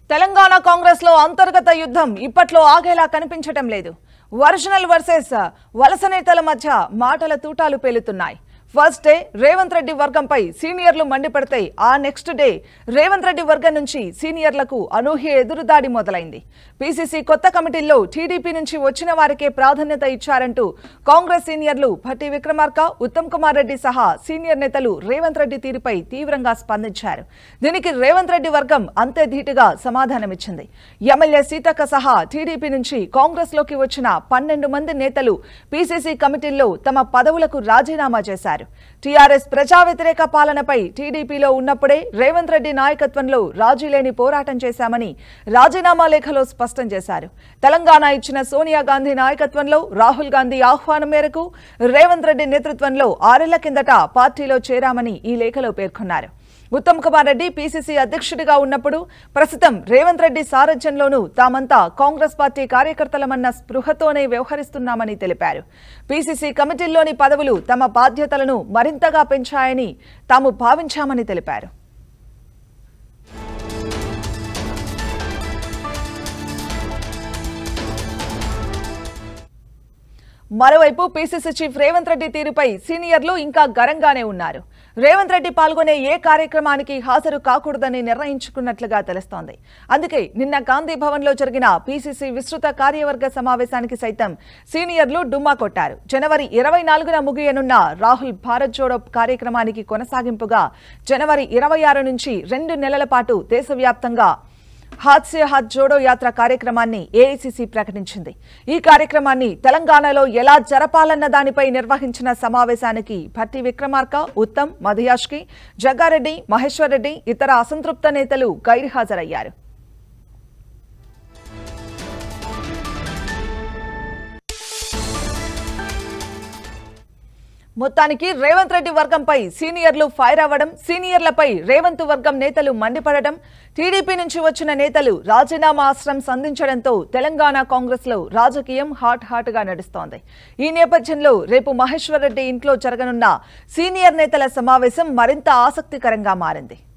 తెలంగాణ కాంగ్రెస్ లో అంతర్గత యుద్ధం ఇప్పట్లో ఆగేలా కనిపించటం లేదు ఒరిజినల్ వర్సెస్ వలస నేతల మధ్య మాటల తూటాలు పేలుతున్నాయి ఫస్ట్ డే రేవంత్ రెడ్డి వర్గంపై సీనియర్లు మండిపడితే ఆ నెక్స్ట్ డే రేవంత్ రెడ్డి వర్గం నుంచి సీనియర్లకు అనూహ్య ఎదురుదాడి మొదలైంది పీసీసీ కొత్త కమిటీల్లో టీడీపీ నుంచి వచ్చిన వారికే ప్రాధాన్యత ఇచ్చారంటూ కాంగ్రెస్ సీనియర్లు భట్టి విక్రమార్క ఉత్తమ్ కుమార్ రెడ్డి సహా సీనియర్ నేతలు రేవంత్ రెడ్డి తీరుపై తీవ్రంగా స్పందించారు దీనికి రేవంత్ రెడ్డి వర్గం అంతే ధీటుగా సమాధానమిచ్చింది ఎమ్మెల్యే సీతక్క సహా టీడీపీ నుంచి కాంగ్రెస్ లోకి వచ్చిన పన్నెండు మంది నేతలు పీసీసీ కమిటీల్లో తమ పదవులకు రాజీనామా చేశారు టీఆర్ఎస్ ప్రజా వ్యతిరేక పాలనపై టీడీపీలో ఉన్నప్పుడే రేవంత్ రెడ్డి నాయకత్వంలో రాజీ లేని పోరాటం చేశామని రాజీనామా లేఖలో స్పష్టం చేశారు తెలంగాణ ఇచ్చిన సోనియా గాంధీ నాయకత్వంలో రాహుల్ గాంధీ ఆహ్వానం మేరకు రేవంత్ రెడ్డి నేతృత్వంలో ఆరేళ్ల కిందట పార్టీలో చేరామని ఈ లేఖలో పేర్కొన్నారు ఉత్తమ్ కుమార్ రెడ్డి పీసీసీ అధ్యక్షుడిగా ఉన్నప్పుడు ప్రస్తుతం రేవంత్ రెడ్డి సారథ్యంలోనూ తామంతా కాంగ్రెస్ పార్టీ కార్యకర్తలమన్న స్పృహతోనే వ్యవహరిస్తున్నామని తెలిపారు పీసీసీ కమిటీల్లోని పదవులు తమ బాధ్యతలను మరింతగా పెంచాయని తాము భావించామని తెలిపారు మరోవైపు పీసీసీ చీఫ్ రేవంత్ రెడ్డి తీరుపై సీనియర్లు ఇంకా గరంగానే ఉన్నారు రేవంత్ రెడ్డి పాల్గొనే ఏ కార్యక్రమానికి హాజరు కాకూడదని నిర్ణయించుకున్నట్లుగా తెలుస్తోంది అందుకే నిన్న గాంధీ భవన్లో జరిగిన పీసీసీ విస్తృత కార్యవర్గ సమావేశానికి సైతం సీనియర్లు డుమ్మా కొట్టారు జనవరి ఇరవై నాలుగున ముగియనున్న రాహుల్ భారత్ జోడో కార్యక్రమానికి కొనసాగింపుగా జనవరి ఇరవై ఆరు నుంచి రెండు నెలల పాటు దేశవ్యాప్తంగా హాత్ సే హాత్ జోడో యాత్ర కార్యక్రమాన్ని ఏఐసిసి ప్రకటించింది ఈ కార్యక్రమాన్ని తెలంగాణలో ఎలా జరపాలన్న దానిపై నిర్వహించిన సమావేశానికి భట్టి విక్రమార్క ఉత్తమ్ మధుయాష్కి జగ్గారెడ్డి మహేశ్వర్ రెడ్డి ఇతర అసంతృప్త నేతలు గైర్హాజరయ్యారు మొత్తానికి రేవంత్ రెడ్డి వర్గంపై సీనియర్లు ఫైర్ అవ్వడం సీనియర్లపై రేవంత్ వర్గం నేతలు మండిపడడం టీడీపీ నుంచి వచ్చిన నేతలు రాజీనామా ఆశ్రం సంధించడంతో తెలంగాణ కాంగ్రెస్ లో రాజకీయం హాట్ హాట్ గా నడుస్తోంది ఈ నేపథ్యంలో రేపు మహేశ్వర్ రెడ్డి ఇంట్లో జరగనున్న సీనియర్ నేతల సమావేశం మరింత ఆసక్తికరంగా మారింది